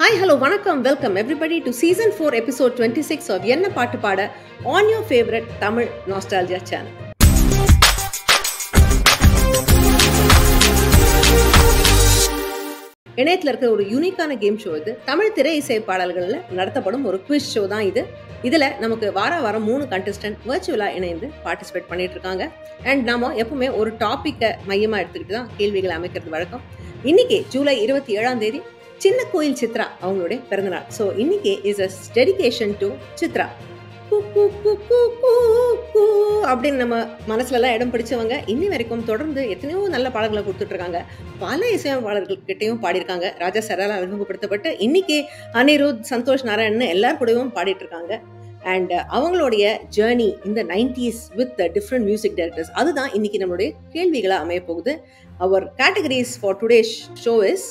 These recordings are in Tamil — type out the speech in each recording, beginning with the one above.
ஹாய் ஹலோ வணக்கம் welcome everybody to season four episode twenty six of என்ன பாட்டு பாட on your favourite Tamil nostalgia channel இணையத்தில் இருக்கிற ஒரு யூனிக்கான கேம் ஷோ இது தமிழ் திரை இசை பாடல்களில் நடத்தப்படும் ஒரு குவிஸ் ஷோ தான் இது இதில் நமக்கு வார வாரம் மூணு கண்டஸ்டன்ட் வர்ச்சுவலாக இணைந்து பார்ட்டிசிபேட் பண்ணிட்டு இருக்காங்க அண்ட் நாம எப்பவுமே ஒரு டாப்பிக்கை மையமாக எடுத்துக்கிட்டு தான் கேள்விகளை அமைக்கிறது வழக்கம் இன்னைக்கு ஜூலை இருபத்தி ஏழாம் தேதி சின்ன கோயில் சித்ரா அவங்களுடைய பிறந்தநாள் ஸோ இன்னைக்கு is a dedication to Chitra கூ, கூ, கூ, கூ, கூ, கூ அப்படின்னு நம்ம மனசுலலாம் இடம் பிடிச்சவங்க இன்னி வரைக்கும் தொடர்ந்து எத்தனையோ நல்ல பாடல்களை கொடுத்துட்டு இருக்காங்க பல இசையமைப்பாளர்கள்கிட்டையும் பாடியிருக்காங்க ராஜா சரால் அறிமுகப்படுத்தப்பட்டு இன்னைக்கு அனிருத் சந்தோஷ் நாராயணன் எல்லார் கூடயும் பாடிட்டு இருக்காங்க அண்ட் அவங்களுடைய ஜேர்னி இந்த nineties with different music directors அதுதான் இன்னைக்கு நம்மளுடைய கேள்விகளாக அமைய போகுது our categories for today's show is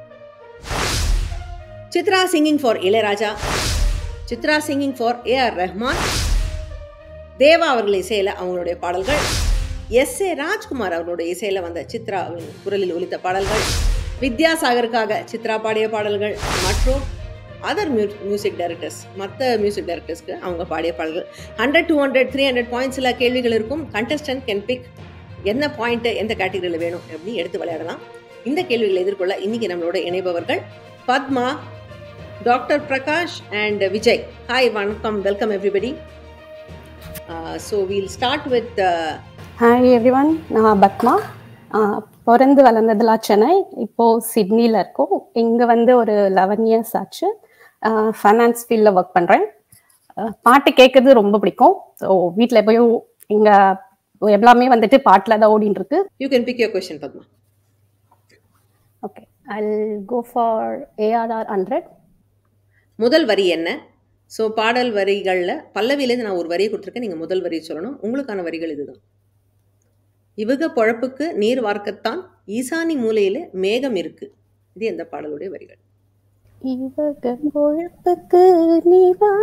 Chitra singing for Ilaiyaraaja Chitra singing for A R Rahman Deva அவர்கள் இசையில் அவங்களுடைய பாடல்கள் எஸ் ஏ ராஜ்குமார் அவர்களுடைய இசையில் வந்த சித்ராவின் குரலில் ஒலித்த பாடல்கள் வித்யாசாகருக்காக சித்ரா பாடிய பாடல்கள் மற்றும் அதர் மியூ மியூசிக் டைரக்டர்ஸ் மற்ற மியூசிக் டைரக்டர்ஸ்க்கு அவங்க பாடிய பாடல்கள் hundred two hundred three hundred பாயிண்ட்ஸில் கேள்விகள் இருக்கும் கண்டஸ்டன்ட் கேன் பிக் என்ன பாயிண்ட்டு எந்த கேட்டகரியில் வேணும் அப்படின்னு எடுத்து விளையாடலாம் இந்த கேள்விகளை எதிர்கொள்ள இன்னைக்கு நம்மளோட இணைபவர்கள் Padma doctor Prakash and Vijay hi வணக்கம் welcome everybody so we'll start with hi everyone நான் பத்மா ஆஹ் பிறந்து வளர்ந்ததுலாம் சென்னை இப்போ சிட்னியில் இருக்கோம் இங்கே வந்து ஒரு லெவன் இயர்ஸ் ஆச்சு ஃபைனான்ஸ் ஃபீல்டில் ஒர்க் பண்ணுறேன் பாட்டு கேட்கறது ரொம்ப பிடிக்கும் ஸோ வீட்டில் எப்பயும் இங்கே எல்லாமே வந்துட்டு பாட்டில் தான் ஓடின்னு இருக்கு you can pick your question Padma okay I go for ARR hundred முதல் வரி என்ன ஸோ பாடல் வரிகளில் பல்லவியிலேருந்து நான் ஒரு வரியை கொடுத்துருக்கேன் நீங்கள் முதல் வரி சொல்லணும் உங்களுக்கான வரிகள் இதுதான் இவக பொழப்புக்கு நீர் வார்க்கத்தான் ஈசானி மூலையில் மேகம் இருக்கு இது எந்த பாடலுடைய வரிகள் இவக பொழப்புக்கு நீ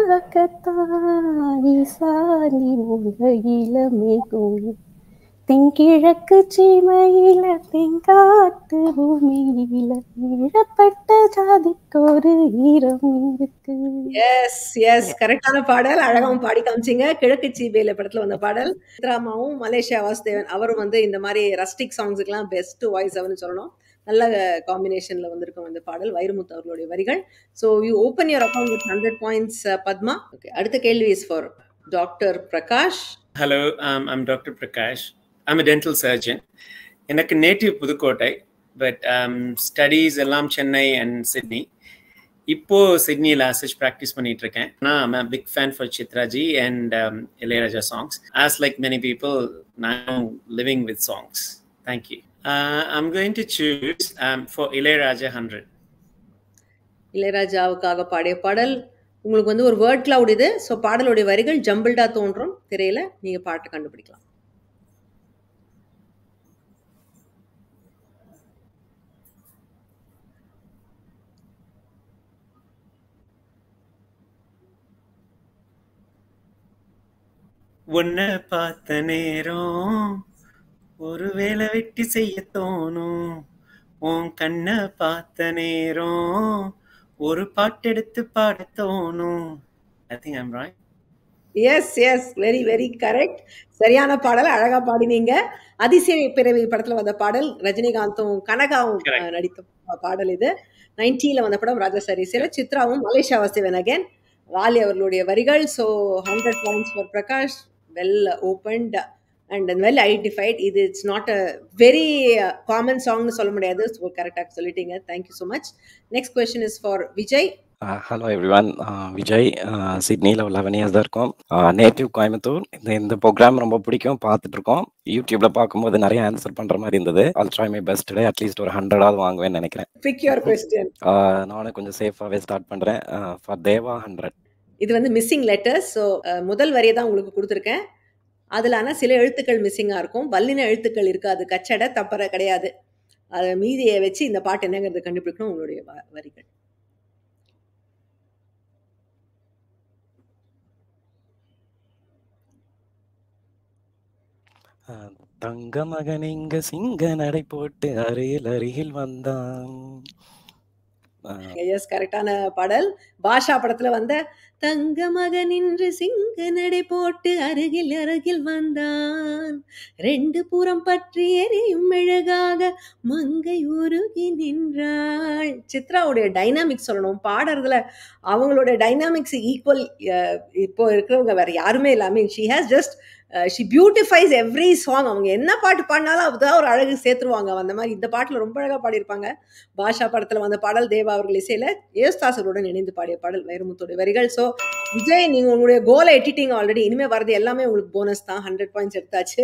வாக்கத்தான் ஈசானி மூலையில மேகும் தென்கிழக்கு சீமையில தென்காட்டு பூமியில இழப்பட்ட ஜாதிக்கொரு ஈரம் இருக்கு எஸ் எஸ் கரெக்டான பாடல் அழகாவும் பாடி காமிச்சிங்க கிழக்கு சீபேல படத்துல வந்த பாடல் சித்ராமாவும் மலேசியா வாசுதேவன் அவரும் வந்து இந்த மாதிரி ரஸ்டிக் சாங்ஸுக்கெல்லாம் பெஸ்ட் வாய்ஸ் அவர்னு சொல்லணும் நல்ல காம்பினேஷன்ல வந்திருக்கும் அந்த பாடல் வைரமுத்து அவர்களுடைய வரிகள் so you open your account with hundred points Padma okay அடுத்த கேள்வி is for doctor Prakash Hello, um, I'm Dr. Prakash. I'm a dental surgeon. எனக்கு நேட்டிவ் புதுக்கோட்டை பட் ஸ்டடீஸ் எல்லாம் சென்னை அண்ட் சிட்னி இப்போ சிட்னியில் அசச் ப்ராக்டிஸ் பண்ணிட்டு இருக்கேன் நான் I'm big fan for Chitraji and Ilaiyaraaja songs as like many people நான் living with songs thank you I'm going to choose for Ilaiyaraaja hundred இளையராஜாவுக்காக பாடிய பாடல் உங்களுக்கு வந்து ஒரு வேர்ட் கிளவுட் இது ஸோ பாடலுடைய வரிகள் ஜம்பிள்டா தோன்றும் திரையில நீங்க பாட்டை கண்டுபிடிக்கலாம் உன்னை பார்த்த நேரம் ஒரு வேலை வெட்டி செய்ய தோணும் உன் கண்ணை பார்த்த நேரம் ஒரு பாட்டெடுத்து பாட தோணும் I think I'm right yes yes very very correct சரியான பாடல் அழகா பாடினீங்க அதிசய பிறவி படத்துல வந்த பாடல் ரஜினிகாந்தும் கனகாவும் Correct. அஹ், நடித்த பா- பாடல் இது நைன்டீல வந்த படம் ராஜா சரிசில சித்ராவும் மலேசியா வாசிவன் அகேன் வாலி அவர்களுடைய வரிகள் so hundred points for Prakash well opened and well identified இது it's not a very common சாங்னு சொல்ல முடியாது ஸோ கரெக்டாக சொல்லிட்டீங்க thank you so much next question is for Vijay hello everyone Vijay சிட்னியில் ஒரு லெவன் இயர்ஸ் தான் இருக்கும் நேட்டிவ் கோயம்புத்தூர் இந்த இந்த ப்ரோக்ராம் ரொம்ப பிடிக்கும் பார்த்துட்டு இருக்கோம் யூடியூப்ல பார்க்கும்போது நிறைய ஆன்சர் பண்ணுற மாதிரி இருந்தது அல் ட்ரை மை பெஸ்ட் டே அட்லீஸ்ட் ஒரு ஹண்ட்ரடாவது வாங்குவேன்னு நினைக்கிறேன் பிக் யுவர் கொஸ்டின் ஆஹ் நானும் கொஞ்சம் சேஃபாகவே ஸ்டார்ட் பண்ணுறேன் ஃபார் தேவா ஹண்ட்ரட் இது வந்து மிஸ்ஸிங் லெட்டர்ஸ் ஸோ முதல் வரியை தான் உங்களுக்கு கொடுத்துருக்கேன் அதில் ஆனால் சில எழுத்துக்கள் மிஸ்ஸிங்காக இருக்கும் வல்லின எழுத்துக்கள் இருக்காது கச்சடை தப்பறை கிடையாது அதை மீதியை வச்சு இந்த பாட்டு என்னங்கிறது கண்டுபிடிக்கணும் உங்களுடைய வ- வரிகள் தங்க மகன் இங்க சிங்க நடை போட்டு அருகில் அருகில் வந்தான் எஸ் கரெக்டான பாடல் பாஷா படத்துல வந்த தங்க மகன் நின்று சிங்க நடை போட்டு அருகில் அருகில் வந்தான் ரெண்டு புறம் பற்றி எரியும் மெழுகாக மங்கை உருகி நின்றாள் சித்ராவுடைய டைனாமிக்ஸ் சொல்லணும் பாடுறதுல அவங்களோட டைனாமிக்ஸ் ஈக்குவல் இப்போ இருக்கிறவங்க வேற யாருமே இல்லாம she has just she beautifies every song அவங்க என்ன பாட்டு பாடினாலும் அதுதான் ஒரு அழகு சேர்த்துருவாங்க அந்த மாதிரி இந்த பாட்டில் ரொம்ப அழகாக பாடியிருப்பாங்க பாஷா படத்தில் வந்த பாடல் தேவா அவர்கள் இசையில் ஏஸ்தாசருடன் இணைந்து பாடிய பாடல் வைரமுத்துடைய வரிகள் ஸோ விஜய் நீங்கள் உங்களுடைய கோலை எட்டிட்டீங்க ஆல்ரெடி இனிமேல் வரது எல்லாமே உங்களுக்கு போனஸ் தான் ஹண்ட்ரட் பாயிண்ட்ஸ் எடுத்தாச்சு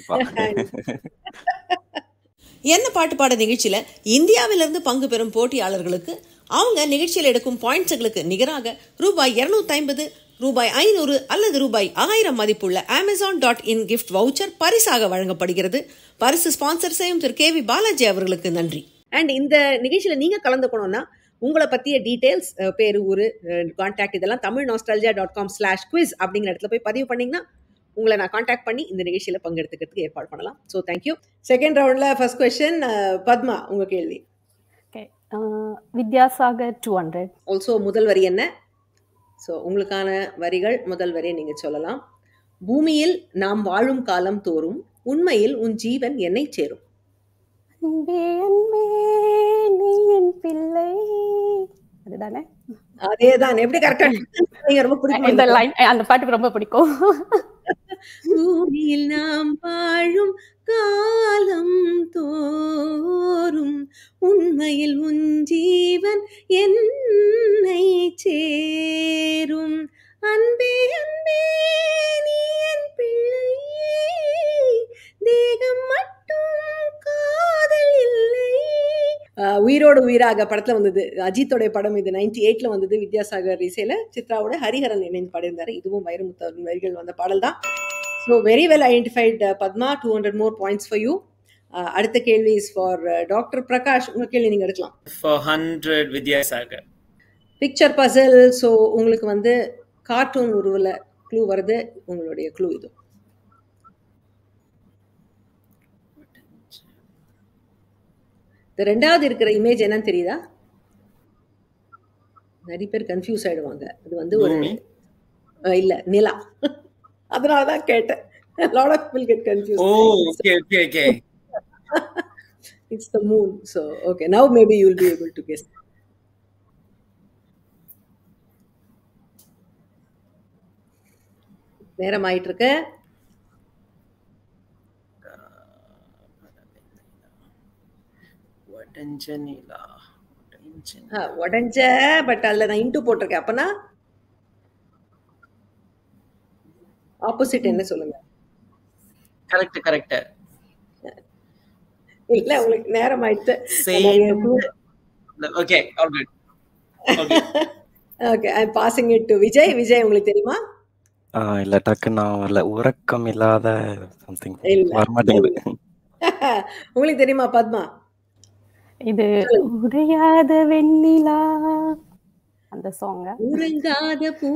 என்ன பாட்டு பாட நிகழ்ச்சியில் இந்தியாவிலிருந்து பங்கு பெறும் போட்டியாளர்களுக்கு அவங்க நிகழ்ச்சியில் எடுக்கும் பாயிண்ட்ஸுகளுக்கு நிகராக ரூபாய் இருநூத்தி ஐம்பது ரூபாய் ஐநூறு அல்லது ரூபாய் ஆயிரம் மதிப்புள்ள Amazon dot in gift voucher பரிசாக வழங்கப்படுகிறது பரிசு ஸ்பான்சர் செய்யும் திரு கே வி பாலாஜி அவர்களுக்கு நன்றி அண்ட் இந்த நிகழ்ச்சியில் நீங்கள் கலந்துக்கணும்னா உங்களை பற்றிய டீட்டெயில்ஸ் பேர் ஊர் கான்டாக்ட் இதெல்லாம் Tamil nostalgia dot com slash quiz அப்படிங்கிற இடத்துல போய் பதிவு பண்ணிங்கன்னா உங்களை நான் காண்டாக்ட் பண்ணி இந்த நிகழ்ச்சியில் பங்கெடுத்துக்கிறதுக்கு ஏற்பாடு பண்ணலாம் ஸோ தேங்க்யூ செகண்ட் ரவுண்டில் ஃபர்ஸ்ட் கொஸ்டின் பத்மா உங்கள் கேள்வி okay Vidyasagar two hundred also முதல் வரி என்ன ஸோ உங்களுக்கான வரிகள் முதல் வரியை நீங்கள் சொல்லலாம் பூமியில் நாம் வாழும் காலம் தோறும் உண்மையில் உன் ஜீவன் என்னை சேரும் அன்பே அன்பே நீ என் பிள்ளை அதுதானே அதே தான் எப்படி கரெக்டா நீங்க ரொம்ப இந்த பிடிக்கும் லைன் அந்த பாட்டுக்கு ரொம்ப பிடிக்கும் பூமியில் நாம் வாழும் காலம் தோறும் உண்மையில் உன் ஜீவன் என்னை சேரும் அன்பே அன்பே நீ என் பிள்ளை தேகம் மட்டும் காதல் இல்லை ஆஹ் உயிரோடு உயிராக படத்துல வந்தது அஜித்தோடைய படம் இது நைன்டி எயிட்ல வந்தது வித்யாசாகர் இசையில சித்ராவோட ஹரிஹரன் இணைந்து பாடியிருந்தாரு இதுவும் வைரமுத்து வரிகள் வந்த பாடல் தான் so very well identified Padma two hundred more points for you அடுத்த கேள்வி இஸ் ஃபார் டாக்டர் பிரகாஷ் உங்க கேள்வி நீங்க எடுக்கலாம் for hundred Vidyasagar picture puzzle so உங்களுக்கு வந்து கார்ட்டூன் உருவில் க்ளூ வருது உங்களுடைய க்ளூ இது இந்த ரெண்டாவது இருக்கிற இமேஜ் என்னன்னு தெரியுதா நிறைய பேர் கன்ஃபியூஸ் ஆயிடுவாங்க அது வந்து ஒரு பூமி அஹ் இல்ல நிலா அதனால தான் கேட்டேன் lot of will get confuse oh okay okay okay it's the moon so okay now maybe you will be able to guess நேரம் ஆயிட்டு இருக்கு வடஞ்ச நிலா வடஞ்ச ஆ, உடைஞ்ச பட் அதுல நான் இன்ட்டு போட்டிருக்கேன் அப்பனா ஆப்போசிட் என்ன சொல்லுங்க கரெக்ட் கரெக்ட் இல்ல உங்களுக்கு நேரம் ஆயிடுச்சு same okay all good okay okay I passing it to Vijay Vijay உங்களுக்கு தெரியுமா ஆஹ் இல்ல டக்குன்னு நான் வரல உறக்கம் இல்லாத சம்திங் இல்ல. வரமாட்டேங்குது உங்களுக்கு தெரியுமா பத்மா இது உடையாத வெண்ணிலா அந்த சாங்க உறங்காத பூ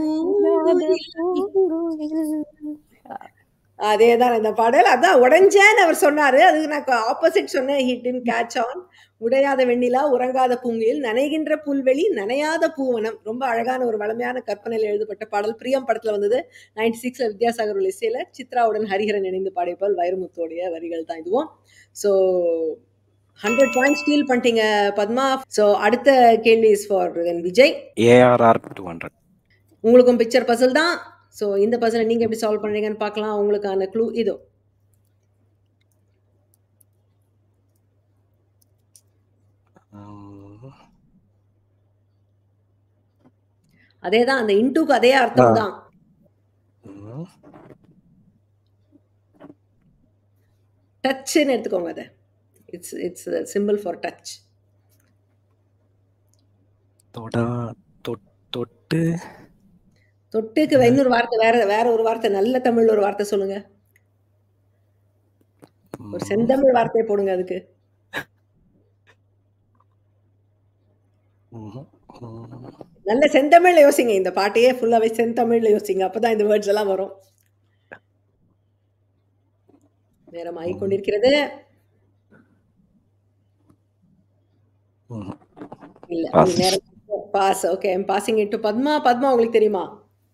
அதேதான் இந்த பாடல் அதான் உடைஞ்சேன்னு அவர் சொன்னாரு அதுக்கு நான் ஆப்போசிட் சொன்னேன் ஹிட் இன் கேட்ச் ஆன் உடையாத வெண்ணிலா உறங்காத பூங்கில் நனைகின்ற புல்வெளி நனையாத பூவனம் ரொம்ப அழகான ஒரு வளமையான கற்பனையில் எழுதப்பட்ட பாடல் பிரியம் படத்துல வந்தது நைன்டி சிக்ஸ்ல வித்யாசாகர் உள்ள இசையில சித்ராவுடன் ஹரிஹரன் இணைந்து பாடிய பால் வைரமுத்தோடைய வரிகள் தான் இதுவும் ஸோ ஹண்ட்ரட் பாயிண்ட் ஸ்டீல் பண்ணிட்டீங்க பத்மா ஸோ அடுத்த கேள்வி is for Vijay ARR two hundred உங்களுக்கும் பிக்சர் பசில் தான் ஸோ இந்த பசிலை நீங்கள் எப்படி சால்வ் பண்ணுறீங்கன்னு பார்க்கலாம் உங்களுக்கான க்ளூ இதோ அதே தான் அந்த இன்டூக்கு அதே அர்த்தம் தான் டச்சுன்னு எடுத்துக்கோங்க அதை it's it's simple for touch தொடா தொட்- தொட்டு தொட்டுக்கு இன்னொரு வார்த்தை வேற வேற ஒரு வார்த்தை நல்ல தமிழ்ல ஒரு வார்த்தை சொல்லுங்க ஒரு செந்தமிழ் வார்த்தையை போடுங்க அதுக்கு ம்ஹும். ம். நல்ல செந்தமிழ்ல யோசிங்க இந்த பாட்டையே ஃபுல்லாவே செந்தமிழ்ல யோசிங்க அப்பதான் இந்த வேர்ட்ஸ் எல்லாம் வரும் நேரம் ஆகிக் கொண்டிருக்கிறது ம்ஹும். இல்ல Pass. உங்களுக்கு நேரம் pass okay I'm passing it to Padma Padma உங்களுக்கு தெரியுமா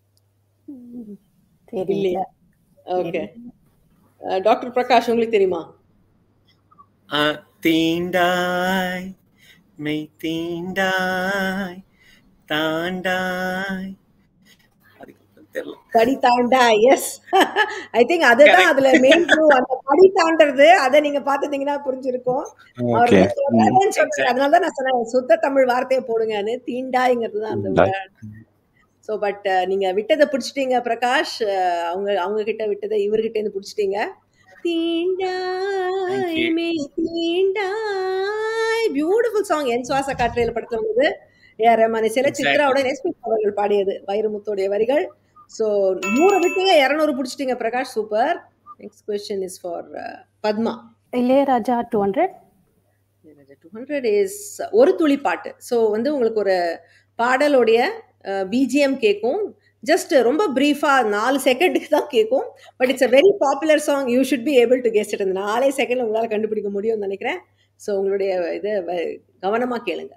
தெரியல இல்லையா ஓகே டாக்டர் பிரகாஷ் உங்களுக்கு தெரியுமா ஆ, தீண்டாய் மெய் தீண்டாய் தாண்டாய் அதுக்கு தெரியல படி தாண்டா எஸ் ஐ திங்க் அதுதான் அதுல மெயின் அந்த படி தாண்டறது அதை நீங்க பாத்துட்டீங்கன்னா புரிஞ்சிருக்கும் அவர் ஓகே வந்து சொல்றாருன்னு சொன்னாரு. அதனாலதான் நான் சொன்னேன் சுத்த தமிழ் வார்த்தையை போடுங்கன்னு தீண்டாய்ங்கிறது தான் அந்த தீண்டாய். ஸோ பட் நீங்க விட்டதை பிடிச்சிட்டீங்க பிரகாஷ் அஹ், அவங்க அவங்க கிட்ட விட்டதை இவர்கிட்ட இருந்து பிடிச்சிட்டீங்க தீண்டாய் Thank you. மெய் தீண்டாய் பியூட்டிஃபுல் சாங் என் சுவாச காற்றையில படத்துல வந்தது ஏஆர் ரஹ்மான் சில Exactly. சித்ராவோட எஸ்பி அவர்கள் பாடியது வைரமுத்தோடைய வரிகள் ஸோ நூறு விட்டீங்க இரநூறு பிடிச்சிட்டீங்க Prakash super next question is for Padma Ilaiyaraaja two hundred two hundred is ஒரு துளி பாட்டு ஸோ வந்து உங்களுக்கு ஒரு பாடலுடைய பிஜிஎம் கேட்கும் ஜஸ்ட் ரொம்ப ப்ரீஃபாக நாலு செகண்டுக்கு தான் கேட்கும் but it's a very popular song you should be able to guessed இந்த நாலே செகண்ட் உங்களால் கண்டுபிடிக்க முடியும்னு நினைக்கிறேன் ஸோ உங்களுடைய இதை கவனமாக கேளுங்க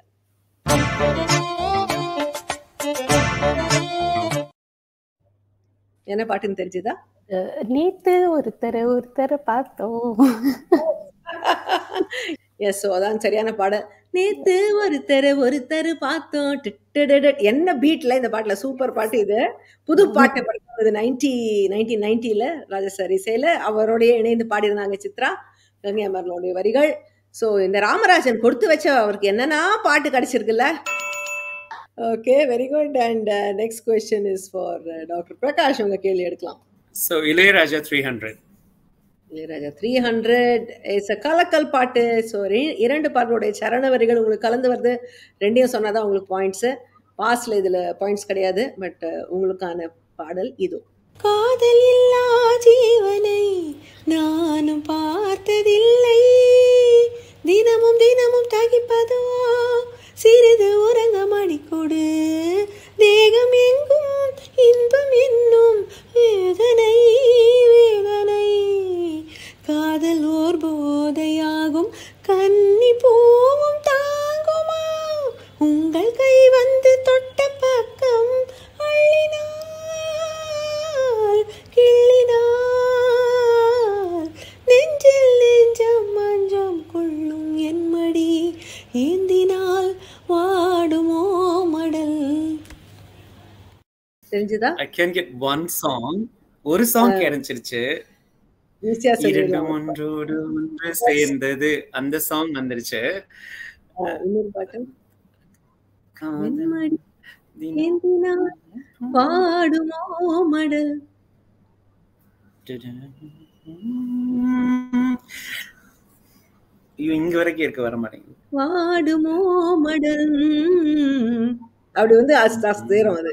என்ன பாட்டுன்னு தெரிஞ்சுதா நேத்து ஒருத்தர் ஒருத்தர் பார்த்தோம் எஸ் ஸோ அதான் சரியான பாடல் நேத்து ஒருத்தர் ஒருத்தர் பார்த்தோம் டிட்டடட என்ன பீட்ல இந்த பாட்டுல சூப்பர் பாட்டு இது புது பாட்டு படிக்கிறது நைன்டி நைன்டீன் நைன்டில ராஜசாரி இசையில அவரோடய இணைந்து பாடியிருந்தாங்க சித்ரா கங்கை அமரனுடைய வரிகள் ஸோ இந்த ராமராஜன் கொடுத்து வச்ச அவருக்கு என்னென்னா பாட்டு கிடைச்சிருக்குல்ல okay very good and next question is for doctor Prakash உங்க கேள்வி எடுக்கலாம் so Ilaiyaraaja three hundred Ilaiyaraaja three hundred it's a கலக்கல் பாட்டு ஸோ இரண்டு பாட்டோடைய சரண வரிகள் உங்களுக்கு கலந்து வருது ரெண்டையும் சொன்னாதான் உங்களுக்கு பாயிண்ட்ஸு பாஸ்ல இதில் பாயிண்ட்ஸ் கிடையாது பட் உங்களுக்கான பாடல் இது காதல் இல்லா ஜீவனை நானும் பார்த்ததில்லை தினமும் தினமும் தகிப்பதோ சிறிது உறங்க மணிக்கொடு தேகம் எங்கும் இன்பம் என்னும் வேதனை வேதனை காதல் ஓர் போதையாகும் கன்னி பூவும் தாங்குமா உங்கள் கை வந்து தொட்ட பக்கம் அள்ளினார் கிள்ளினார் நெஞ்சில் நெஞ்சம் மஞ்சம் கொள்ளும் என் மடி ஏந்தினால் வாடுமோ மடல் தெரிஞ்சுதா I can get one song ஒரு சாங் கிடைச்சிருச்சு ஈஸியா இரண்டு சொல்லிடலாம் ஒன்றோடு ஒன்று சேர்ந்தது அந்த சாங் வந்துருச்சு ஆ, இன்னொரு பாட்டு காதல் வெண்மடி தினம் ஏந்தினால் பாடுமோ மடல் ஐயோ இங்க வரைக்கும் இருக்க வர மாட்டேங்குது வாடுமோ மடல் அப்படி வந்து அஸ் அஸ் தேரும் அது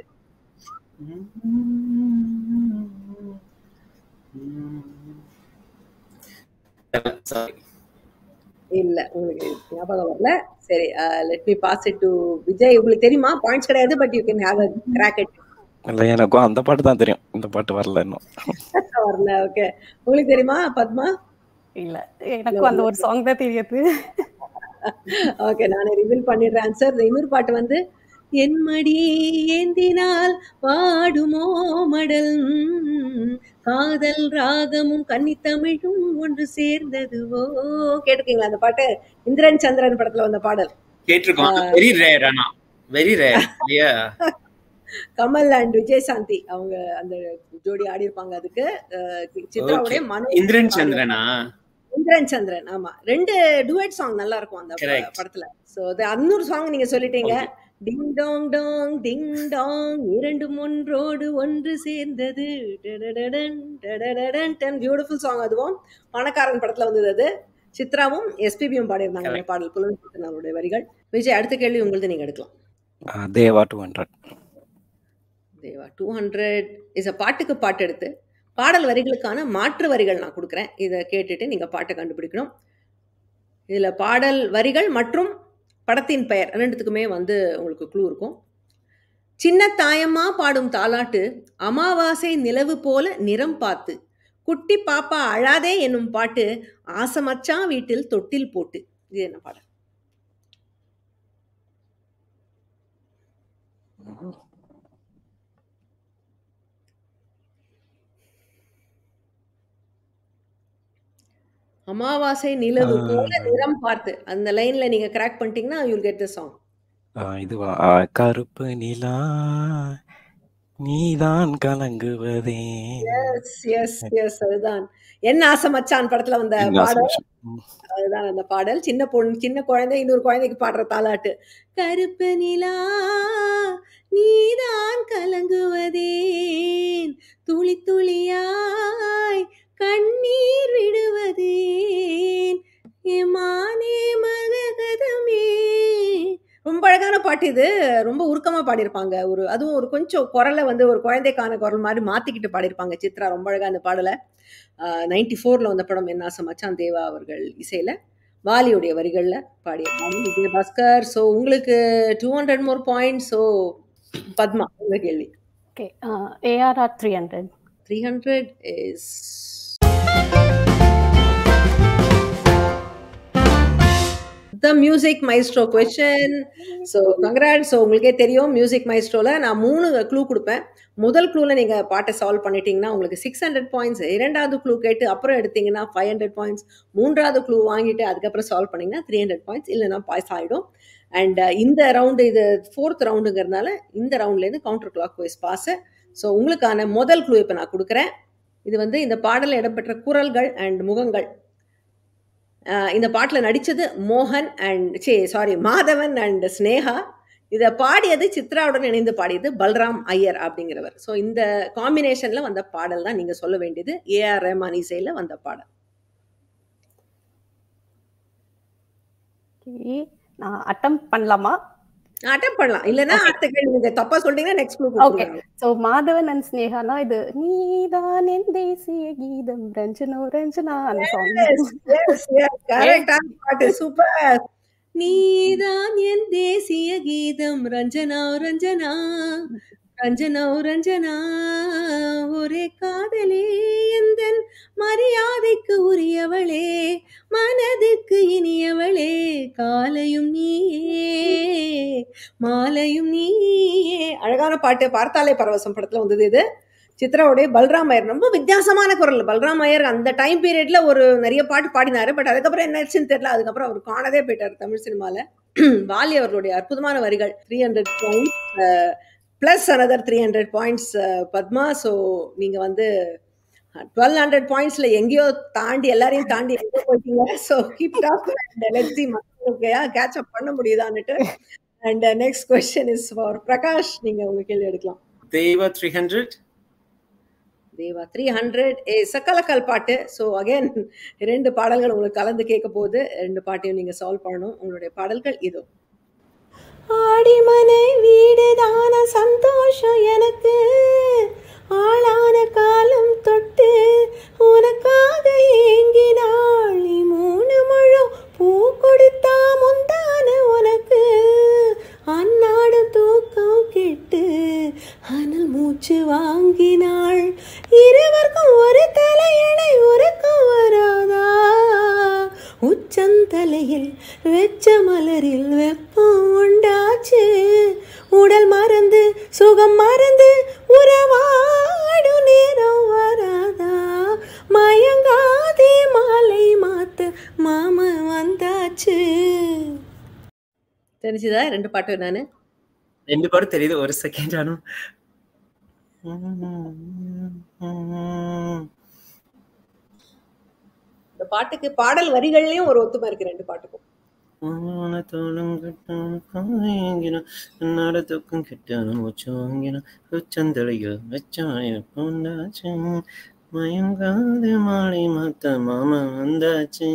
Sorry. இல்ல உங்களுக்கு ஞாபகம் வரல சரி let me pass it to Vijay உங்களுக்கு தெரியுமா பாயிண்ட்ஸ் கிடையாது but you can have a crack it இல்லை எனக்கும் அந்த பாட்டு தான் தெரியும் இந்த பாட்டு வரல இன்னும் வரல ஓகே உங்களுக்கு தெரியுமா பத்மா இல்ல எனக்கும் அந்த ஒரு சாங் தான் தெரியுது ஓகே நான் ரிவீல் பண்ணிடுறேன் ஆன்சர் இன்னொரு பாட்டு வந்து என் மடி ஏந்தினால் பாடுமோ மடல் காதல் ராகமும் கன்னித்தமிழும் ஒன்று சேர்ந்ததுவோ கேட்டிருக்கீங்களா அந்த பாட்டு இந்திரன் சந்திரன் படத்துல வந்த பாடல் கேட்டிருக்கோம் வெரி ரேர் ஆனா வெரி ரேர் இல்லையா கமல் அண்ட் விஜயசாந்தி அவங்க அந்த ஜோடி ஆடி இருப்பாங்க அதுக்கு அஹ் சித்ராவுடைய Okay. மனோ இந்திரன் சந்திரனா இந்திரன் சந்திரன் ஆமா ரெண்டு டுவெட் சாங் நல்லா இருக்கும் அந்த ப- Correct. படத்துல சோ அது அன்னூறு சாங் நீங்க சொல்லிட்டீங்க Okay. டிங் டாங் டாங் டிங் டாங் இரண்டு ஒன்றோடு ஒன்று சேர்ந்தது பியூட்டிஃபுல் சாங் அதுவும் பணக்காரன் படத்துல வந்தது அது சித்ராவும் எஸ்பிபியும் பாடியிருந்தாங்க அந்த பாடல் புலவனுடைய வரிகள் விஜய் அடுத்த கேள்வி உங்களுது நீங்க எடுக்கலாம் ஆஹ் Deva two hundred Deva two hundred is a பாட்டுக்கு பாட்டு எடுத்து பாடல் வரிகளுக்கான மாற்று வரிகள் நான் கொடுக்குறேன் இதை கேட்டுட்டு நீங்கள் பாட்டை கண்டுபிடிக்கணும் இதில் பாடல் வரிகள் மற்றும் படத்தின் பெயர் ரெண்டுத்துக்குமே வந்து உங்களுக்கு க்ளூ இருக்கும் சின்ன தாயம்மா பாடும் தாலாட்டு அமாவாசை நிலவு போல நிறம் பார்த்து குட்டி பாப்பா அழாதே என்னும் பாட்டு ஆசமச்சான் வீட்டில் தொட்டில் போட்டு இது என்ன பாடல் அமாவாசை நிலவு போல நிறம் பார்த்து அந்த லைன்ல நீங்க கிராக் பண்ணிட்டீங்கன்னா யூல் கெட் த சாங் ஆ, இதுவா ஆ, கருப்பு நிலா நீதான் கலங்குவதே எஸ் எஸ் எஸ் அதுதான் என்ன ஆசை மச்சான் படத்துல வந்த என்ன பாடல் ஆசை? ம். அதுதான் அந்த பாடல் சின்ன பொண்ணு சின்ன குழந்தை இன்னொரு குழந்தைக்கு பாடுற தாலாட்டு கருப்பு நிலா நீதான் கலங்குவதேன் துளி துளியாய் கண்ணீர் விடுவதேன் ஏமானே மககதமே ரொம்ப அழகான பாட்டு இது ரொம்ப உருக்கமா பாடியிருப்பாங்க ஒரு அதுவும் ஒரு கொஞ்சம் குரலை வந்து ஒரு குழந்தைக்கான குரல் மாதிரி மாத்திக்கிட்டு பாடியிருப்பாங்க சித்ரா ரொம்ப அழகா அந்த பாடலை நைன்டி ஃபோர்ல வந்த படம் என்ன ஆசை மச்சான் தேவா அவர்கள் இசையில வாலியுடைய வரிகள்ல பாடியிருப்பாங்க விஜயபாஸ்கர் ஸோ உங்களுக்கு two hundred more point so Padma உங்க கேள்வி okay ARR three hundred three hundred is the music maestro question so congrat so உங்களுக்கே தெரியும் மியூசிக் மைஸ்ட்ரோல நான் மூணு க்ளூ கொடுப்பேன் முதல் க்ளூல நீங்க பாட்டை சால்வ் பண்ணிட்டீங்கன்னா உங்களுக்கு சிக்ஸ் ஹண்ட்ரட் பாயிண்ட்ஸ் இரண்டாவது க்ளூ கேட்டு அப்புறம் எடுத்தீங்கன்னா ஃபைவ் ஹண்ட்ரட் பாயிண்ட்ஸ் மூன்றாவது க்ளூ வாங்கிட்டு அதுக்கப்புறம் சால்வ் பண்ணீங்கன்னா த்ரீ ஹண்ட்ரட் பாயிண்ட்ஸ் இல்லைன்னா பாஸ் ஆகிடும் அண்ட் இந்த ரவுண்டு இது ஃபோர்த் ரவுண்டுங்கிறதுனால இந்த ரவுண்ட்லேருந்து counterclockwise pass so உங்களுக்கான முதல் க்ளூ இப்போ நான் கொடுக்குறேன் இது வந்து இந்த பாடலில் இடம்பெற்ற குரல்கள் அண்ட் முகங்கள் அஹ் இந்த பாட்டில் நடித்தது மோகன் and say sorry Madhavan and Sneha இதை பாடியது சித்ராவுடன் இணைந்து பாடியது பல்ராம் ஐயர் அப்படிங்கிறவர் ஸோ இந்த காம்பினேஷனில் வந்த பாடல் தான் நீங்கள் சொல்ல வேண்டியது ஏஆர் ரஹ்மான் இசையில் வந்த பாடல் ஓகே நான் அட்டம் பண்ணலாமா அட்டம் பண்ணலாம் இல்லைன்னா அடுத்த கேள்வி நீங்கள் தப்பாக சொல்லிட்டீங்கன்னா next clue okay so Madhavan and ஸ்னேகானா இது நீதான் என் தேசிய கீதம் ரஞ்சனோ ரஞ்சனா அந்த சாங் கரெக்டான பாட்டு சூப்பர் நீதான் என் தேசிய கீதம் ரஞ்சனா ரஞ்சனா ரஞ்சனா ரஞ்சனா ஒரே காதலே எந்தன் மரியாதைக்கு உரியவளே மனதுக்கு இனியவளே காலையும் நீயே மாலையும் நீயே அழகான பாட்டு பார்த்தாலே பரவசம் படத்துல வந்தது இது சித்ராவுடைய பல்ராம் ஐயர் ரொம்ப வித்தியாசமான குரல் பல்ராம் ஐயர் அந்த டைம் பீரியட்ல ஒரு நிறைய பாட்டு பாடினாரு பட் அதுக்கப்புறம் என்ன ஆச்சுன்னு தெரியல அதுக்கப்புறம் அவர் காணதே போயிட்டார் தமிழ் சினிமால வாலி அவர்களுடைய அற்புதமான வரிகள் three hundred points plus another three hundred points Padma so நீங்க வந்து டுவெல் ஹண்ட்ரட் பாயிண்ட்ஸ்ல எங்கேயோ தாண்டி எல்லாரையும் தாண்டி எங்கேயோ போயிட்டீங்க ஸோ கீப் டாப் லெட்ஸி மக்களுக்கு கேட்ச் அப் பண்ண முடியுதான்னுட்டு and next question is for Prakash நீங்க உங்க கேள்வி எடுக்கலாம் Deva three hundred Deva three hundred a சக்கலக்கல் பாட்டு ஸோ அகைன் ரெண்டு பாடல்கள் உங்களுக்கு கலந்து கேட்க போகுது ரெண்டு பாட்டையும் நீங்க சால்வ் பண்ணணும் உங்களுடைய பாடல்கள் இதோ ஆடிமனை வீடுதான சந்தோஷம் எனக்கு ஆளான காலம் தொட்டு உனக்காக ஏங்கினாள் நீ மூணு முழம் பூ கொடுத்தா முந்தான உனக்கு அந்நாடு தூக்கம் கெட்டு அனல் மூச்சு வாங்கினாள் இருவருக்கும் ஒரு தலையணை உறக்கம் வராதா உச்சந்தலையில் வெச்ச மலரில் வெப்பம் உண்டாச்சு உடல் மறந்து சுகம் மறந்து உறவாடு நேரம் வராதா மயங்காதே மாலை மாத்த மாம வந்தாச்சு தெரிஞ்சுதா ரெண்டு பாட்டு நானு ரெண்டு பாடம் தெரியுது ஒரு செகண்ட் ஆனும் இந்த பாட்டுக்கு பாடல் வரிகள்லயும் ஒரு ஒத்துமை இருக்கு ரெண்டு பாட்டுக்கும் நடத்துக்கும் கிட்டணும் வச்சு வாங்கின உச்சந்தலையோ வச்சாய பொண்டாச்சு மயங்காத மாலை மாத்த மாமா வந்தாச்சு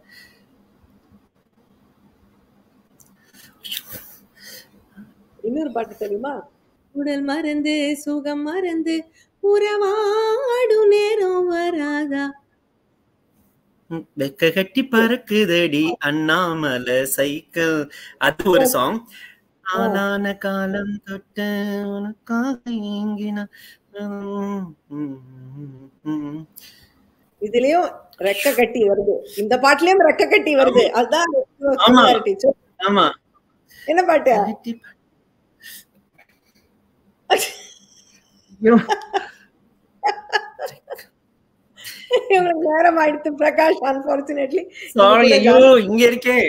இன்னொரு பாட்டு தெரியுமா உடல் மறந்து சுகம் மறந்து உறவாடும் நேரம் வராதா வெக்க கட்டி பறக்குதடி அண்ணாமலை சைக்கிள் அது ஒரு சாங் ஆளான காலம் தொட்ட உனக்காக ஏங்கின இதுலயும் ரெக்க கட்டி வருது இந்த பாட்டுலயும் ரெக்க கட்டி வருது அதுதான் ஆமா. similarity. So, ஆமா என்ன பாட்டு கட்டி ப- இவங்களுக்கு நேரம் ஆயிடுத்து பிரகாஷ் அன்பார்ச்சுனேட்லி சாரி ஐயோ இங்க இருக்கே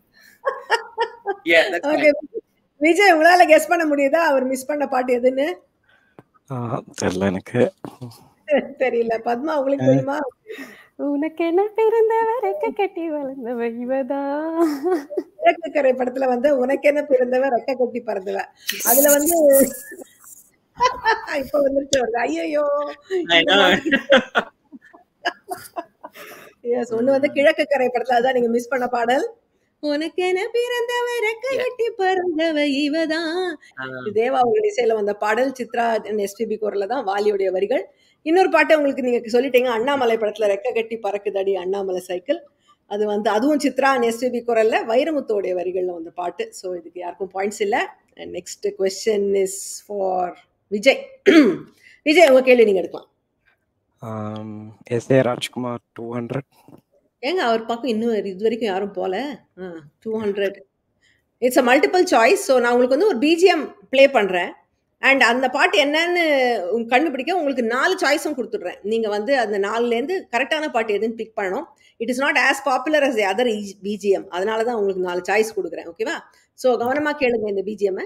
yeah that's okay fine. Vijay உங்களால கெஸ் பண்ண முடியுதா அவர் மிஸ் பண்ண பாட்டு எதுன்னு தெரியல எனக்கு தெரியல பத்மா உங்களுக்கு தெரியுமா உனக்கு என்ன பிறந்தவ ரெக்க கட்டி வளர்ந்தவ இவதான் கிழக்கு கரை படத்துல வந்து உனக்கு என்ன பிறந்தவ ரெக்க கட்டி பறந்தவ அதுல வந்து இப்ப வந்துருச்சு வருது ஐயோ I know. எஸ் ஒண்ணு வந்து கிழக்கு கரை படத்துல அதான் நீங்க மிஸ் பண்ண பாடல் உனக்கு என்ன பிறந்தவ ரெக்க கட்டி பறந்தவ இவதான் Ah, இது தேவா அவர்கள் இசையில வந்த பாடல் சித்ரா எஸ்பிபி குரல்ல தான் வாலியுடைய வரிகள் இன்னொரு பாட்டை உங்களுக்கு நீங்க சொல்லிட்டீங்க அண்ணாமலை படத்துல ரெக்க கட்டி பறக்குதடி அண்ணாமலை சைக்கிள் அது வந்து அதுவும் சித்ரா எஸ்பிபி குரல்ல வைரமுத்தோடைய வரிகள்ல வந்த பாட்டு ஸோ இதுக்கு யாருக்கும் பாயிண்ட்ஸ் இல்ல next question is for Vijay Vijay உங்க கேள்வி நீங்க எடுக்கலாம் S A Rajkumar two hundred ஏங்க அவர் பக்கம் இன்னும் இது வரைக்கும் யாரும் போல two hundred it's a multiple choice so நான் உங்களுக்கு வந்து ஒரு பிஜிஎம் ப்ளே பண்ணுறேன் அண்ட் அந்த பாட்டு என்னன்னு உங்க கண்டுபிடிக்க உங்களுக்கு நாலு சாய்ஸும் கொடுத்துட்றேன் நீங்கள் வந்து அந்த நாலுலேருந்து கரெக்டான பாட்டு எதுன்னு பிக் பண்ணணும் it is not as popular as the other BGM அதனால தான் உங்களுக்கு நாலு சாய்ஸ் கொடுக்குறேன் ஓகேவா ஸோ கவனமாக கேளுங்க இந்த பிஜிஎம்மை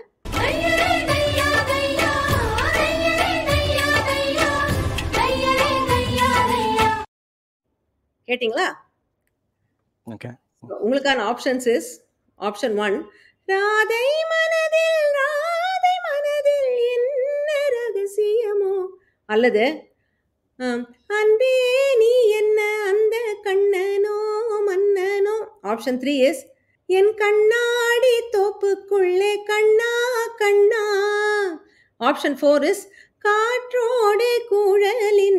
கேட்டிங்களா ஓகே உங்களுக்கான ஆப்ஷன்ஸ் இஸ் ஆப்ஷன் ஒன் ராதை மனதில் ராதை மனதில் என்ன ரகசியமோ அல்லது ஆம், அன்பே நீ என்ன அந்த கண்ணனோ மன்னனோ ஆப்ஷன் த்ரீ இஸ் என் கண்ணாடி தோப்புக்குள்ளே கண்ணா கண்ணா ஆப்ஷன் ஃபோர் இஸ் காற்றோடு குழலின்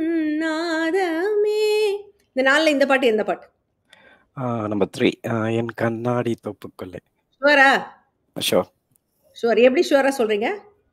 நாதமே இந்த நாளில் இந்த பாட்டு எந்த பாட்டு நம்பர் த்ரீ என் கண்ணாடி தொப்புக்குள்ளே ஷுவரா ஷோர் ஷுவர் எப்படி ஷுவரா சொல்றீங்க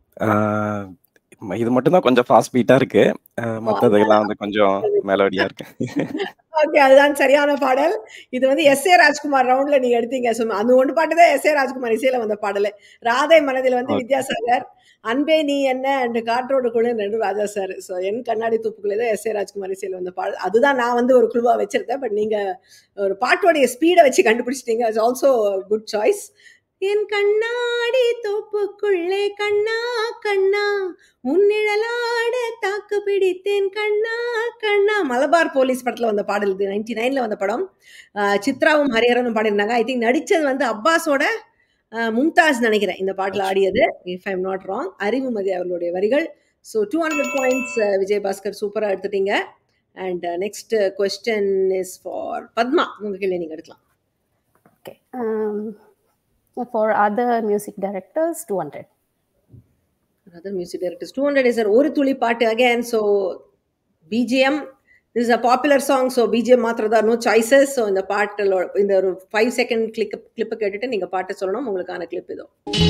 இது மட்டும் தான் கொஞ்சம் ஃபாஸ்ட் பீட்டா இருக்கு ஆஹ் மத்ததெல்லாம் வந்து கொஞ்சம் மெலோடியா இருக்கு ஓகே அதுதான் சரியான பாடல் இது வந்து எஸ் ஏ ராஜ்குமார் ரவுண்ட்ல நீங்க எடுத்தீங்க சும்மா அந்த ஒன்று பாட்டு தான் எஸ் ஏ ராஜ்குமார் இசையில வந்த பாடல் ராதை மனதில் வந்து Okay. வித்யாசாகர் அன்பே நீ என்ன அண்ட் காற்றோடு குழு ரெண்டு ராஜா சார் ஸோ என் கண்ணாடி தூப்புக்குள்ளே தான் எஸ் ஏ ராஜ்குமார் இசையில வந்த பாடல் அதுதான் நான் வந்து ஒரு குழுவா வச்சிருந்தேன் பட் நீங்க ஒரு பாட்டோடைய ஸ்பீடை வச்சு கண்டுபிடிச்சிட்டீங்க இட்ஸ் ஆல்சோ குட் சாய்ஸ் என் கண்ணாடி தோப்புக்குள்ளே கண்ணா கண்ணா முன்னிழலாட தாக்கு பிடித்தேன் கண்ணா கண்ணா மலபார் போலீஸ் படத்துல வந்த பாடல் இது நைன்டி நைன்ல வந்த படம் ஆஹ் சித்ராவும் ஹரிஹரனும் பாடியிருந்தாங்க ஐ திங்க் நடிச்சது வந்து அப்பாஸோட ஆஹ் மும்தாஸ் நினைக்கிறேன் இந்த பாட்டில் ஆடியது இஃப் ஐம் நாட் ராங் அறிவுமதி அவர்களுடைய வரிகள் so two hundred points Vijay Baskar சூப்பராக எடுத்துட்டீங்க and next question is for Padma உங்க கேள்வி நீங்க எடுக்கலாம் Okay. Um, for other music directors, 200. Other music directors two hundred is ஒரு துளி பாட்டு again so BGM this a popular song so BGM மாத்திரம் தான் நோ சாய்ஸஸ் ஸோ இந்த பாட்டில் இந்த ஒரு ஃபைவ் செகண்ட் கிளிக் கிளிப்பை கேட்டுட்டு நீங்கள் பாட்டை சொல்லணும் உங்களுக்கான கிளிப் இதோ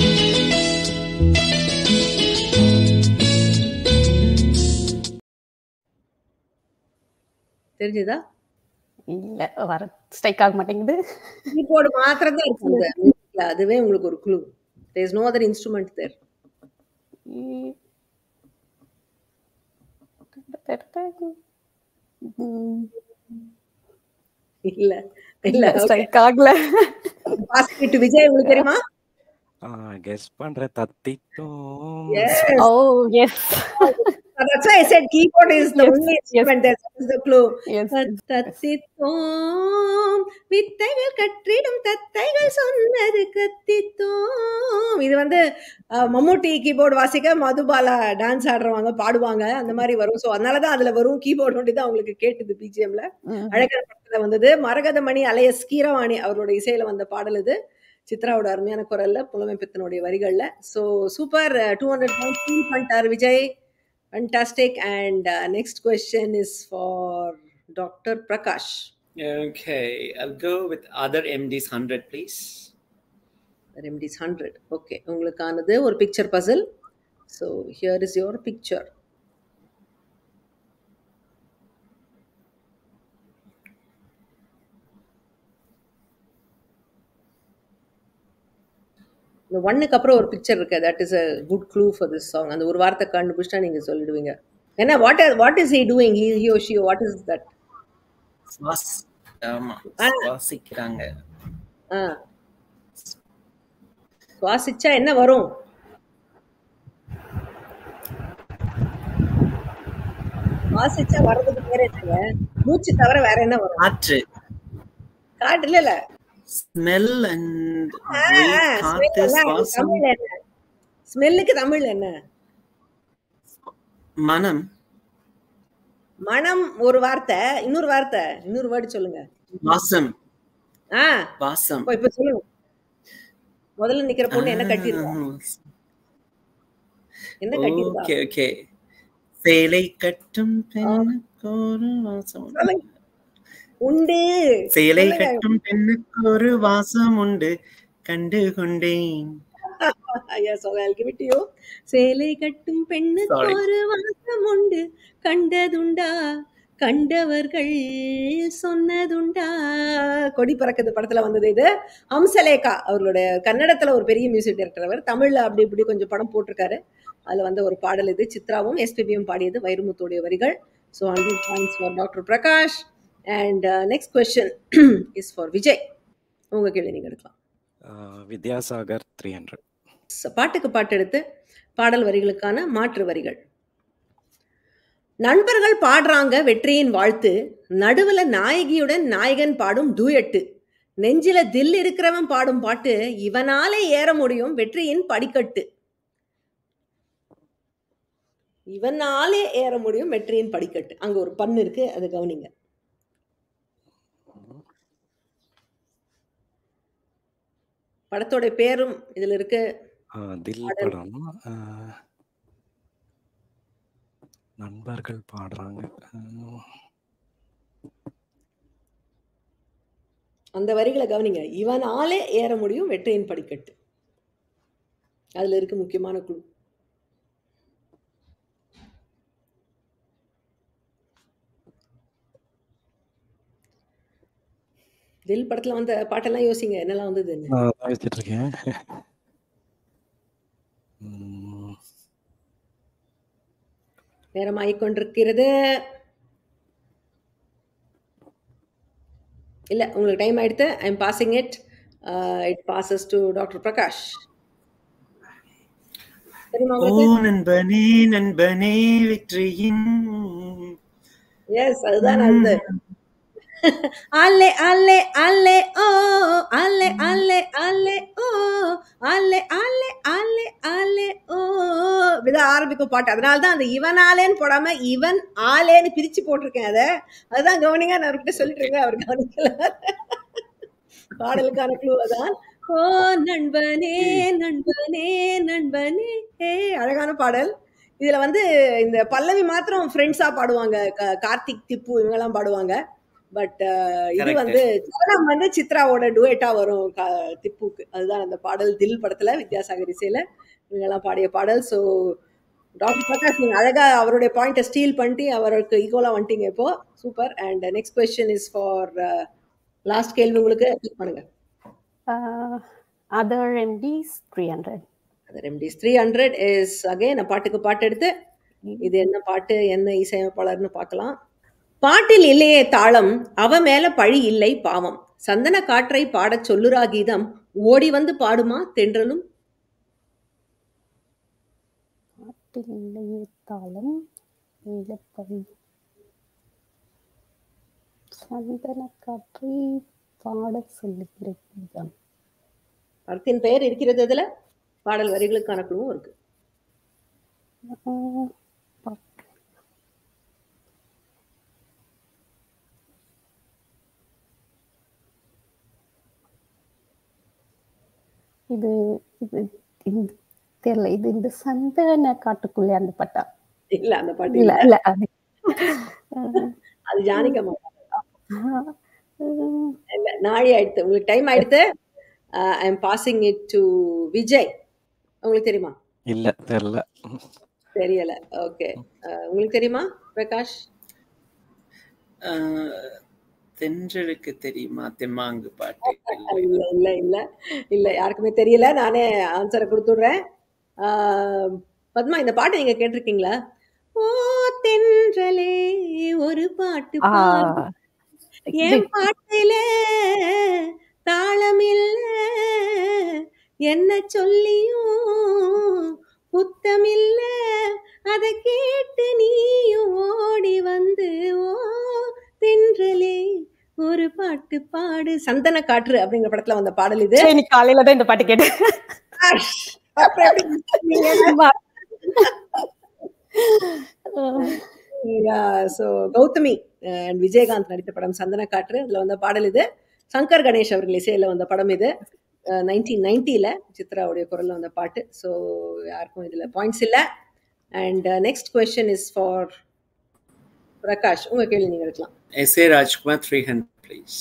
தெரிஞ்சுதா இல்ல வர ஸ்ட்ரைக் ஆக மாட்டேங்குது கீபோர்டு மாத்திரம் தான் இருக்கு இந்த musicல. அதுவே உங்களுக்கு ஒரு குழு there is no other instrument there இல்ல இல்ல ஸ்ட்ரைக் ஆகல பாஸ்கெட் விஜய் உங்களுக்கு தெரியுமா கெஸ் பண்ற தத்தித்தோம் Yes. Oh yes That's why I said keyboard is the Yes, only yes. instrument. That is the clue. Yes கத்தித்தோம் வித்தைகள் கற்றிடும் தத்தைகள் சொன்னது கத்தித்தோம் இது வந்து அஹ், மம்முட்டி கீபோர்டு வாசிக்க மதுபாலா டான்ஸ் ஆடுறவங்க பாடுவாங்க அந்த மாதிரி வரும் ஸோ அதனால தான் அதுல வரும் கீபோர்டு ஒண்டி தான் உங்களுக்கு கேட்டுது பிஜிஎம்ல அழகர் படத்துல வந்தது மரகதமணி அலைய ஸ்கீரவாணி அவரோட இசையில வந்த பாடல் இது சித்ராவோட அருமையான குரல்ல புலமை பித்தனுடைய வரிகள்ல so super two hundred feel பண்ணிட்டார் Vijay fantastic and next question is for doctor Prakash Okay, I'll go with other MD's 100, please. ரெம்டிஸ் ஹண்ட்ரட் ஓகே உங்களுக்கானது ஒரு picture puzzle so here is your picture இந்த ஒன்னுக்கு அப்புறம் ஒரு பிக்சர் இருக்கு that is a good clue for this song அந்த ஒரு வார்த்தை கண்டுபிடிச்சா நீங்க சொல்லிடுவீங்க என்ன what what is he doing he he oh she what is that சுவாஸ் ஆமா ஆ. சுவாசிக்கிறாங்க ஆ சுவாசிச்சா என்ன வரும் சுவாசிச்சா வர்றதுக்கு பேர் என்னங்க மூச்சு தவிர வேற என்ன வரும் காற்று காட்டு இல்ல இல்ல ஸ்மெல் அண்ட் ஆ, ஆ, smell காத்து எல்லாம் சுவாசம் தமிழ்ல என்ன ஸ்மெல்லுக்கு தமிழ்ல என்ன மனம் மனம் ஒரு வார்த்தை இன்னொரு வார்த்தை இன்னொரு வேர்டு சொல்லுங்க வாசம் ஆ வாசம் இப்போ இப்ப சொல்லுங்க முதல்ல நிக்கிற பொண்ணு என்ன கட்டிருக்கா என்ன கட்டிருக்கா ஓகே ஓகே சேலை கட்டும் பெண்ணுக்கு ஒரு வாசம் உண்டு. சொல்லுங்க. உண்டு சேலை சொல்லுங்க. கட்டும் பெண்ணுக்கு ஒரு வாசம் உண்டு கண்டு கொண்டேன் ஐயா சொல்லால் கிவிட்டியோ சேலை கட்டும் பெண்ணுக்கு Sorry. ஒரு வாசம் உண்டு கண்டதுண்டா கண்டவர்கள் சொன்னதுண்டா கொடி பறக்குது படத்துல வந்தது இது ஹம்சலேகா அவர்களுடைய கன்னடத்துல ஒரு பெரிய மியூசிக் டைரக்டர் அவர் தமிழ்ல அப்படி இப்படி கொஞ்சம் படம் போட்டிருக்காரு அதுல வந்து ஒரு பாடல் இது சித்ராவும் எஸ்பிபியும் பாடியது வைரமுத்துடைய வரிகள் so hundred points for doctor Prakash and next question is for Vijay உங்க கேள்வி நீங்க எடுக்கலாம் வித்யாசாகர் த்ரீ ஹண்ட்ரட் ச- பாட்டுக்கு பாட்டு எடுத்து பாடல் வரிகளுக்கான மாற்று வரிகள் நண்பர்கள் பாடுறாங்க வெற்றியின் வாழ்த்து நடுவுல நாயகியுடன் நாயகன் பாடும் டூயட்டு நெஞ்சில தில் இருக்கிறவன் பாடும் பாட்டு இவனாலே ஏற முடியும் வெற்றியின் படிக்கட்டு இவனாலே ஏற முடியும் வெற்றியின் படிக்கட்டு அங்க ஒரு பண் இருக்கு அது கவனிங்க படத்தோட பேரும் இதுல இருக்கு தில் படம் ஆ, நண்பர்கள் பாடுறாங்க ஆ, அந்த வரிகளை கவனிங்க இவனாலே ஏற முடியும் வெற்றியின் படிக்கட்டு அதுல இருக்கு முக்கியமான குழு தில் படத்துல வந்த பாட்டெல்லாம் யோசிங்க என்னெல்லாம் வந்ததுன்னு நான் அதான் யோசிச்சுட்டு இருக்கேன் ம், நேரமாகிக் கொண்டிருக்கிறது இல்ல உங்களுக்கு டைம் ஆயிடுத்து I am passing it it passes to doctor Prakash தெரியுமா ஓ உங்களுக்கு நண்பனே நண்பனே வெற்றியின் எஸ் அதுதான் அந்த அல்லே அல்லே அல்லே ஓ அல்லே அல்லே அல்லே ஓ அல்லே அல்லே அல்லே அல்லே ஓ இப்படிதான் ஆரம்பிக்கும் பாட்டு அதனால தான் அந்த இவன் ஆலேன்னு போடாம இவன் ஆலேன்னு பிரிச்சு போட்டிருக்கேன் அதை அதுதான் கவனிங்க நான் அவர்கிட்ட சொல்லிட்டு இருக்கேன் அவர் கவனிக்கல பாடலுக்கான க்ளூ அதான் ஓ நண்பனே நண்பனே நண்பனே ஏ அழகான பாடல் இதுல வந்து இந்த பல்லவி மாத்திரம் ஃப்ரெண்ட்ஸா பாடுவாங்க க- கார்த்திக் திப்பு இவங்கெல்லாம் பாடுவாங்க பட் இது Correct. வந்து சரணம் வந்து சித்ராவோட டுவேட்டா வரும் க- திப்புக்கு அதுதான் அந்த பாடல் தில் படத்துல வித்யாசாகர் இசையில இவங்கெல்லாம் பாடிய பாடல் ஸோ டாக்டர் பிரகாஷ் நீங்க அழகா அவருடைய பாயிண்ட்டை ஸ்டீல் பண்ணிட்டு அவருக்கு ஈக்குவலா வந்துட்டீங்க இப்போ super and next question is for last கேள்வி உங்களுக்கு click பண்ணுங்க அதர் எம்டிஸ் த்ரீ ஹண்ட்ரட் அது ரெம்டிஸ் த்ரீ ஹண்ட்ரட் இஸ் அகைன் பாட்டுக்கு பாட்டு எடுத்து இது என்ன பாட்டு என்ன இசையமைப்பாளர்னு பார்க்கலாம் பாட்டில் இல்லையே தாளம் அவ மேல பழி இல்லை பாவம் சந்தன காற்றை பாடச் சொல்லுரா கீதம் ஓடி வந்து பாடுமா தென்றலும் பாட்டில் இல்லையே தாளம் நீலப்பவி சந்தன காற்றை பாட சொல்லுகிற கீதம் படத்தின் பெயர் இருக்கிறது அதுல பாடல் வரிகளுக்கான குழுவும் இருக்கு ஆஹ் பா- இது இது இந்த தெரியல இது இந்த சந்தன காட்டுக்குள்ளே அந்த பட்டா இல்ல அந்த பாட்டு இல்ல இல்ல இல்ல அது ஆஹ் அது ஜானகம்மா ஆஹ் உம் இல்ல நாழி ஆயிடுத்து உங்களுக்கு டைம் ஆயிடுத்து I am passing it to Vijay உங்களுக்கு தெரியுமா இல்ல தெரியல தெரியல ஓகே உங்களுக்கு தெரியுமா பிரகாஷ் தென்றலுக்கு தெரியுமா தெம்மாங்கு பாட்டு இல்லை. இல்ல இல்ல இல்ல இல்ல யாருக்குமே தெரியல நானே ஆன்சரை கொடுத்துடுறேன் ஆஹ், பத்மா இந்த பாட்டு நீங்க கேட்டிருக்கீங்களா ஓ தென்றலே ஒரு பாட்டு ஆ, பாடு என் பாட்டுல தாளம் இல்ல என்ன சொல்லியும் புத்தம் இல்ல அத கேட்டு நீயும் ஓடி வந்து ஓ தென்றலே ஒரு பாட்டு பாடு சந்தன காற்று அப்படிங்கிற படத்துல வந்த பாடல் இது சரி, இன்னைக்கு காலையில தான் இந்த பாட்டு கேட்டேன் அப்புறம் எப்படி சொன்னீங்க? ஸோ கௌதமி அண்ட் விஜயகாந்த் நடித்த படம் சந்தன காற்று அதுல வந்த பாடல் இது சங்கர் கணேஷ் அவர்கள் இசையில வந்த படம் இது நைன்டீன் நைன்டில சித்ராவுடைய குரல்ல வந்த பாட்டு ஸோ யாருக்கும் இதுல பாயிண்ட்ஸ் இல்ல and next question is for Prakash உங்க கேள்வி நீங்க எடுக்கலாம் S A Rajkumar three hundred please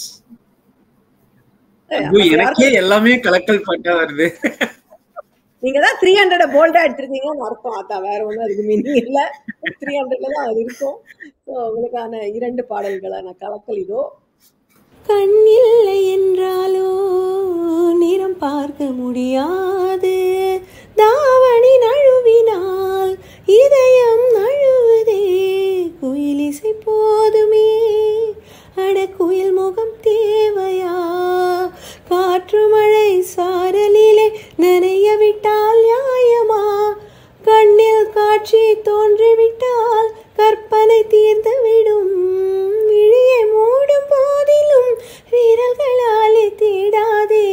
ஏய், ஐயோ, அப்ப எனக்கே எல்லாமே கலக்கல் பாட்டா வருது நீங்க தான் த்ரீ ஹண்ட்ரட் போல்டா எடுத்திருக்கீங்கன்னு அர்த்தம் அதான் வேற ஒன்றும் அதுக்கு மீனிங் இல்ல த்ரீ ஹண்ட்ரட்ல தான் அது இருக்கும் ஸோ உங்களுக்கான இரண்டு பாடல்களை நான் கலக்கல் இதோ கண்ணில்லை என்றாலோ நிறம் பார்க்க முடியாது தாவணி நழுவினால் இதயம் நழுவுதே குயிலிசை போதுமே அட குயில் முகம் தேவையா காற்று மழை சாரலிலே நனைய விட்டால் நியாயமா கண்ணில் காட்சி தோன்றிவிட்டால் கற்பனை தீர்ந்து விடும் விழியை மூடும் போதிலும் வீரர்களாலே தேடாதே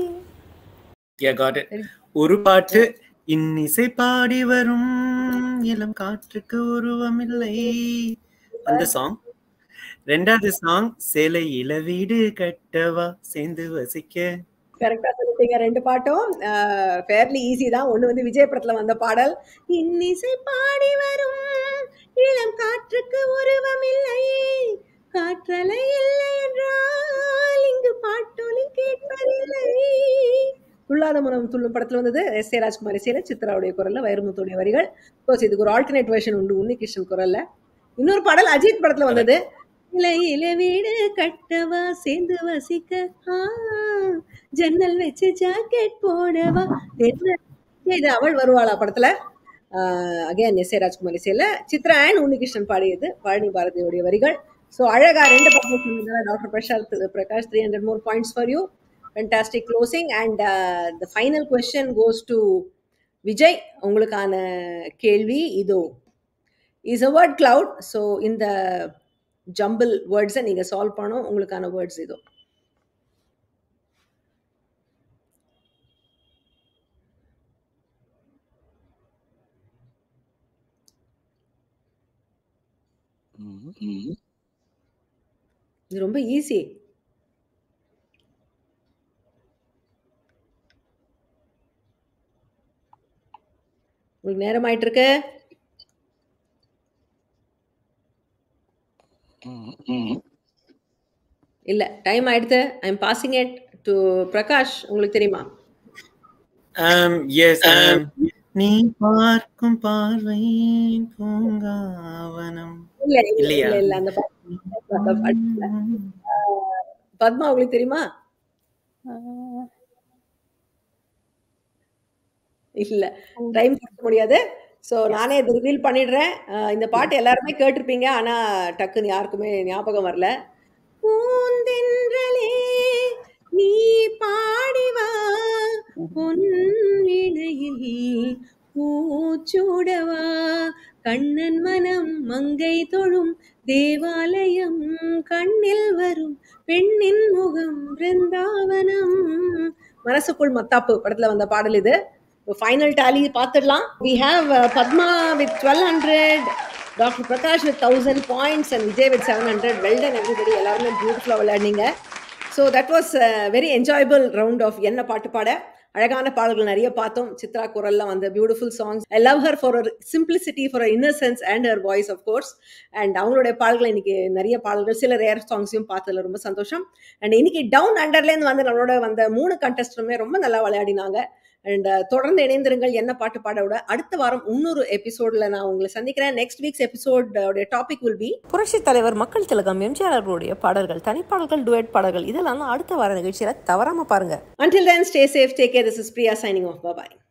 Yeah, got it. ஒரு பாட்டு இன்னிசை பாடி வரும் இளம் காற்றுக்கு உருவமில்லை அந்த சாங் ரெண்டாவது சாங் சேலை இளவீடு கட்டவா சேர்ந்து வசிக்க கரெக்டா சொல்லிட்டீங்க ரெண்டு பாட்டும் ஃபேர்லி ஈஸி தான் ஒண்ணு வந்து விஜய் படத்துல வந்த பாடல் இன்னிசை பாடி வரும் இளம் காற்றுக்கு உருவம் இல்லை காற்றலை இல்லை என்றால் இங்கு பாட்டொலி கேட்பதில்லை துள்ளாத மனம் துள்ளும் படத்துல வந்தது எஸ் ஏ ராஜ்குமார் இசையில சித்ராவுடைய குரல்ல வைரமுத்துடைய வரிகள் கோர்ஸ் இதுக்கு ஒரு ஆல்டர்னேட் வெர்ஷன் உண்டு உன்னிகிருஷ்ணன் குரல்ல இன்னொரு பாடல் அஜித் படத்துல வந்தது இலையில வீடு கட்டவா சேர்ந்து வசிக்க ஆ, ஜன்னல் வச்சு ஜாக்கெட் போடவா தென்றல் இது அவள் வருவாளா படத்துல அகைன் எஸ் ஏ ராஜ்குமார் இசையில சித்ரா அண்ட் உன்னிகிருஷ்ணன் பாடியது பழனி பாரதியுடைய வரிகள் ஸோ அழகா ரெண்டு பக்கம் சொன்னதால doctor Prasad Prakash three hundred more points for you fantastic closing and the final question goes to Vijay உங்களுக்கான கேள்வி இதோ is a word cloud so இந்த ஜம்பிள் வேர்ட்ஸை நீங்கள் சால்வ் பண்ணணும் உங்களுக்கான வேர்ட்ஸ் இதோ இது ரொம்ப ஈஸி உங்களுக்கு நேரம் ஆயிட்டு இருக்கு இல்ல டைம் ஆயிடுது I am passing it to Prakash உங்களுக்கு தெரியுமா Um, yes, um, நீ பார்க்கும் பார்வை பூங்காவனம் இல்ல இல்ல இல்லையா? இல்ல இல்ல அந்த பாட்டு அந்த பாட்டு இல்ல. பத்மா உங்களுக்கு தெரியுமா இல்ல டைம் கொடுக்க முடியாது ஸோ நானே இதை ரிவீல் பண்ணிடுறேன் அஹ் இந்த பாட்டு எல்லாருமே கேட்டிருப்பீங்க ஆனா டக்குன்னு யாருக்குமே ஞாபகம் வரல பூந்தென்றலே நீ பாடிவா பொன்னிடையில் பூச்சூடவா கண்ணன் மனம் மங்கை தொழும் தேவாலயம் கண்ணில் வரும் பெண்ணின் முகம் பிருந்தாவனம் மனசுக்குள் மத்தாப்பு படத்துல வந்த பாடல் இது ஃபைனல் டாலி பார்த்துடலாம் we have Padma with twelve hundred doctor Prakash with thousand points and Vijay with seven hundred well done everybody எல்லாருமே பியூட்டிஃபுல்லாக விளையாடினீங்க so that was very enjoyable round of என்ன பாட்டு பாட அழகான பாடல்கள் நிறைய பார்த்தோம் சித்ரா குரல்ல வந்த beautiful songs I love her for ஒரு simplicity for innocence and her voice of course and அவங்களுடைய பாடல்கள் இன்னைக்கு நிறைய பாடல்கள் சில ரேர் சாங்ஸையும் பார்த்ததுல ரொம்ப சந்தோஷம் அண்ட் இன்னைக்கு டவுன் அண்டர்லேருந்து வந்து நம்மளோட வந்த மூணு கண்டஸ்டருமே ரொம்ப நல்லா விளையாடினாங்க அண்ட் தொடர்ந்து இணைந்திருங்கள் என்ன பாட்டு பாடோட அடுத்த வாரம் இன்னொரு எபிசோட்ல நான் உங்களை சந்திக்கிறேன் next weeks episode topic will be புரட்சி தலைவர் மக்கள் திலகம் எம்ஜிஆர் அவர்களுடைய பாடல்கள் தனிப்பாடல்கள் டுவேட் பாடல்கள் இதெல்லாம் தான் அடுத்த வார நிகழ்ச்சியில தவறாம பாருங்க until then stay safe take care this is Priya signing off bye